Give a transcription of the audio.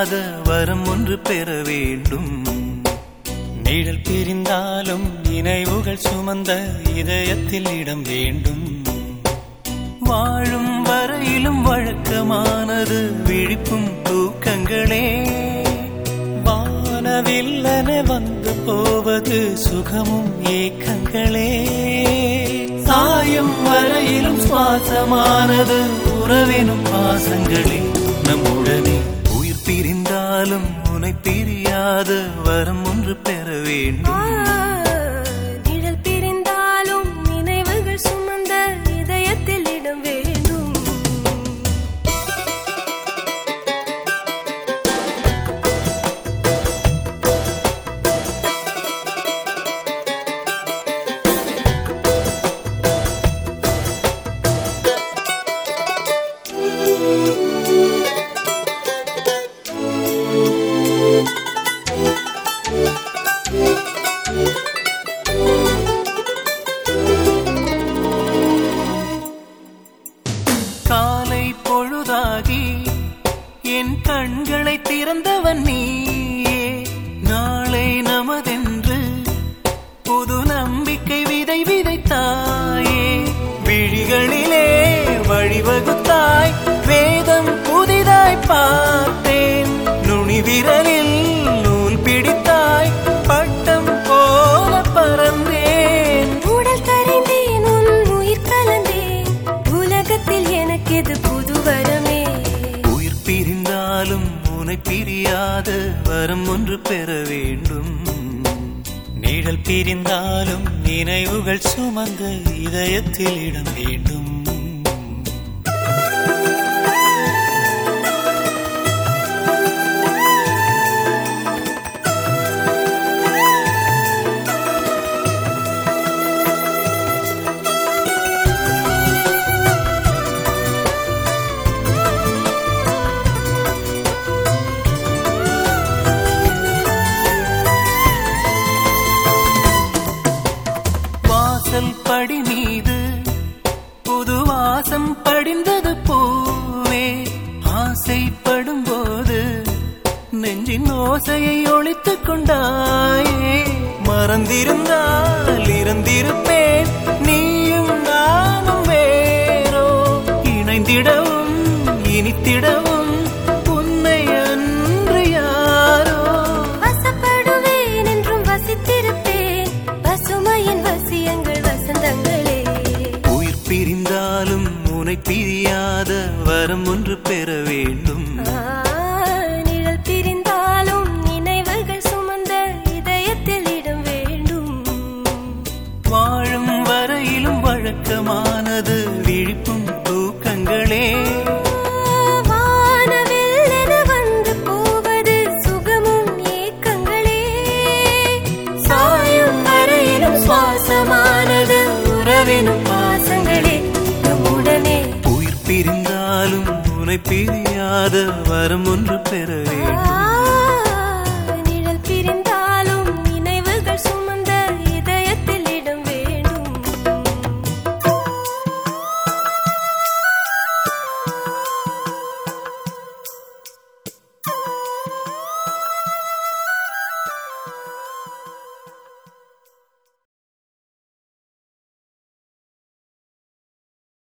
பிரியாத வரம் ஒன்று பெற வேண்டும் நிழல் பிரிந்தாலும் நினைவுகள் சுமந்த இதயத்தில் இடம் வேண்டும் வாழும் வரையிலும் வழக்கமானது விழிப்பும் தூக்கங்களே வானவில்லன வந்து போவது சுகமும் ஏக்கங்களே சாயும் வரையிலும் சுவாசமானது உறவினும் பாசங்களே நம்முடனே உயிர் பிரிந்தாலும் உனை பிரியாத வரம் ஒன்று பெற வேண்டும் நிழல் பிரிந்தாலும் நினைவுகள் சுமந்த இதயத்தில் இடம் வேண்டும் காலை பொழுதாகி என் கண்களை திறந்தவன் நீயே நாளை நமதென்று புது நம்பிக்கை விதை விதைத்தாயே விழிகளிலே வழிவகுத்தாய் வேதம் புதிதாய் பார்த்தேன் நுனி விரலில் நூல் பிடித்தாய் பட்டம் போல பறந்தேன் உடல் கரைந்தேன் உன் உயிர் கலந்தேன் உலகத்தில் எனக்கு இது புது வரமே உயிர் பிரிந்தாலும் உனை பிரியாத வரம் ஒன்று பெற வேண்டும் நிழல் பிரிந்தாலும் நினைவுகள் சுமந்த இதயத்தில் இடம் வேண்டும் வாசல் படி மீது புது வாசம் படிந்தது பூவே ஆசைப்படும் போது நெஞ்சின் ஓசையை ஒழித்துக் கொண்டாயே மறந்திருந்தால் இருந்திருப்பேன் நீயும் நானும் வேறோ இணைந்திடவும் இனித்திடவும் உன்னை அன்று யாரோ வசப்படுவேன் என்றும் வசித்திருப்பேன் பசுமையின் வசியங்கள் வசந்தங்களே உயிர் பிரிந்தாலும் உனை பிரியாத வரம் ஒன்று பெற வேண்டும் ஆ, நிழல் பிரிந்தாலும் நினைவுகள் சுமந்த இதயத்தில் இடம் வேண்டும் வாழும் வரையிலும் வழக்கமானது விழிப்பும் தூக்கங்களே வானவில் என வந்து போவது சுகமும் ஏக்கங்களே சாயும் வரையிலும் சுவாசமானது உறவினும் பாசங்களே நம்முடனே உயிர் பிரிந்தாலும் உனை பிரியாத வரம் ஒன்று பெற வேண்டும்